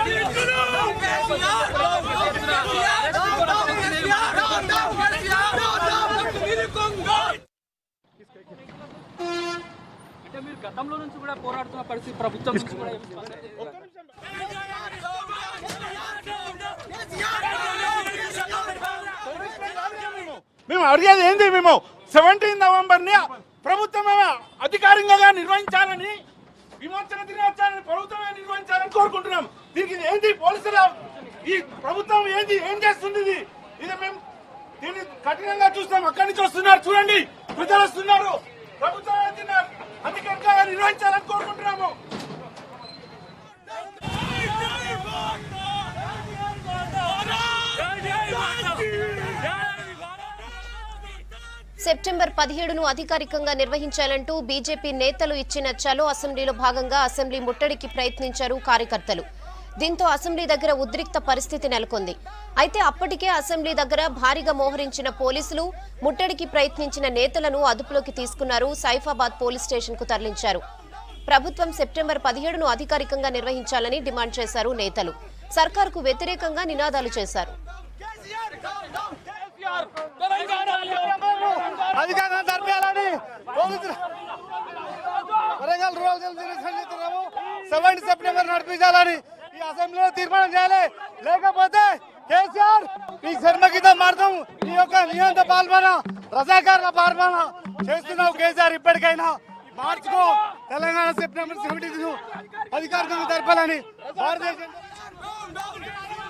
అంటే మీరు గతంలో నుంచి కూడా పోరాడుతున్న పరిస్థితి ప్రభుత్వం నుంచి కూడా ఏమి స్పందన లేదు. మేము అడిగేది ఏంది మేము సెవెంటీన్ నవంబర్ ని ప్రభుత్వమే అధికారికంగా నిర్వహించాలని విమోచన దినోత్సవాన్ని ప్రభుత్వమే నిర్వహించాలని కోరుకుంటున్నాం దీనికి ఇది ఏంది పోలీసుల ఈ ప్రభుత్వం ఏంది ఏం చేస్తుంది ఇది ఇది మేము దీన్ని కఠినంగా చూస్తాం అక్కడి నుంచి వస్తున్నారు చూడండి ప్రజలు వస్తున్నారు ప్రభుత్వం ఏంది అధికారికంగా నిర్వహించాలని కోరుకుంటున్నాము సెప్టెంబర్ పదిహేడును అధికారికంగా నిర్వహించాలంటూ బీజేపీ నేతలు ఇచ్చిన చలో అసెంబ్లీలో భాగంగా అసెంబ్లీ ముట్టడికి ప్రయత్నించారు కార్యకర్తలు దీంతో అసెంబ్లీ దగ్గర ఉద్రిక్త పరిస్థితి నెలకొంది అయితే అప్పటికే అసెంబ్లీ దగ్గర భారీగా మోహరించిన పోలీసులు ముట్టడికి ప్రయత్నించిన నేతలను అదుపులోకి తీసుకున్నారు సైఫాబాద్ పోలీస్ స్టేషన్ కు తరలించారు ప్రభుత్వం సెప్టెంబర్ పదిహేడును అధికారికంగా నిర్వహించాలని డిమాండ్ చేశారు నేతలు సర్కారుకు వ్యతిరేకంగా నినాదాలు చేశారు అధికారాన్ని జరిపేయాలని పోలీసులు వరంగల్ రూరల్ సంఘిస్తున్నాము సెవెంటీ సెప్టెంబర్ నడిపించాలని ఈ అసెంబ్లీలో తీర్మానం చేయాలి లేకపోతే కేసీఆర్ ఈ శర్మగీత మార్గం ఈ యొక్క నియంత పాల్పన రజాకారుల పాల్పన చేస్తున్నావు కేసీఆర్ ఇప్పటికైనా మార్చుకో తెలంగాణ సెప్టెంబర్ సెవెంటీ అధికారికంగా జరపాలని భారతదేశం